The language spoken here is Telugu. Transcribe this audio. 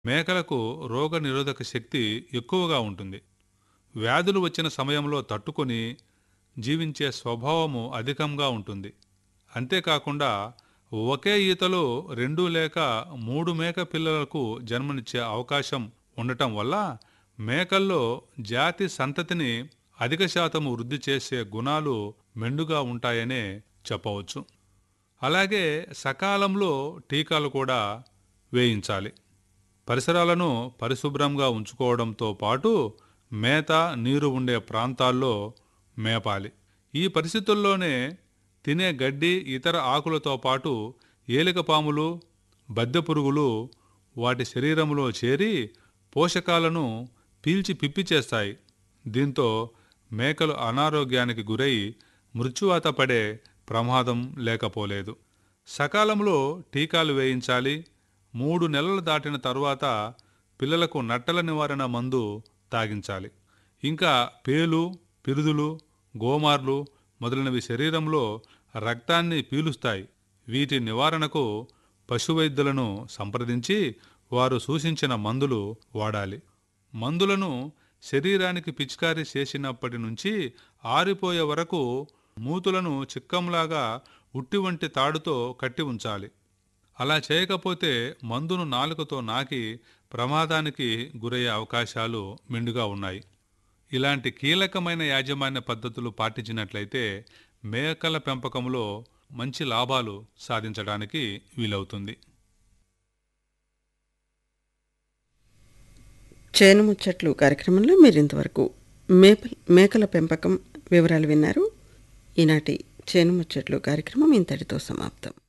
మేకలకు రోగ నిరోధక శక్తి ఎక్కువగా ఉంటుంది వ్యాధులు వచ్చిన సమయంలో తట్టుకొని జీవించే స్వభావము అధికంగా ఉంటుంది అంతేకాకుండా ఒకే ఈతలో రెండు లేక మూడు మేక పిల్లలకు జన్మనిచ్చే అవకాశం ఉండటం వల్ల మేకల్లో జాతి సంతతిని అధిక శాతం వృద్ధి చేసే గుణాలు మెండుగా ఉంటాయనే చెప్పవచ్చు అలాగే సకాలంలో టీకాలు కూడా వేయించాలి పరిసరాలను పరిశుభ్రంగా ఉంచుకోవడంతో పాటు మేత నీరు ఉండే ప్రాంతాల్లో మేపాలి ఈ పరిస్థితుల్లోనే తినే గడ్డి ఇతర ఆకులతో పాటు ఏలికపాములు బద్దె పురుగులు వాటి శరీరంలో చేరి పోషకాలను పీల్చి పిప్పి చేస్తాయి దీంతో మేకలు అనారోగ్యానికి గురై మృత్యువాత పడే ప్రమాదం లేకపోలేదు సకాలంలో టీకాలు వేయించాలి మూడు నెలలు దాటిన తరువాత పిల్లలకు నట్టల నివారణ మందు తాగించాలి ఇంకా పేలు పిరుదులు గోమార్లు మొదలైనవి శరీరంలో రక్తాన్ని పీలుస్తాయి వీటి నివారణకు పశువైద్యులను సంప్రదించి వారు సూచించిన మందులు వాడాలి మందులను శరీరానికి పిచికారీ చేసినప్పటి నుంచి ఆరిపోయే వరకు మూతులను చిక్కంలాగా ఉట్టి వంటి తాడుతో కట్టి ఉంచాలి అలా చేయకపోతే మందును నాలుకతో నాకి ప్రమాదానికి గురయ్యే అవకాశాలు మెండుగా ఉన్నాయి ఇలాంటి కీలకమైన యాజమాన్య పద్ధతులు పాటించినట్లయితే మేకల పెంపకంలో మంచి లాభాలు సాధించడానికి వీలవుతుంది చేను ముచ్చట్లు కార్యక్రమంలో మీరు ఇంతవరకు మేప మేకల పెంపకం వివరాలు విన్నారు ఈనాటి చేను ముచ్చట్లు కార్యక్రమం ఇంతటితో సమాప్తం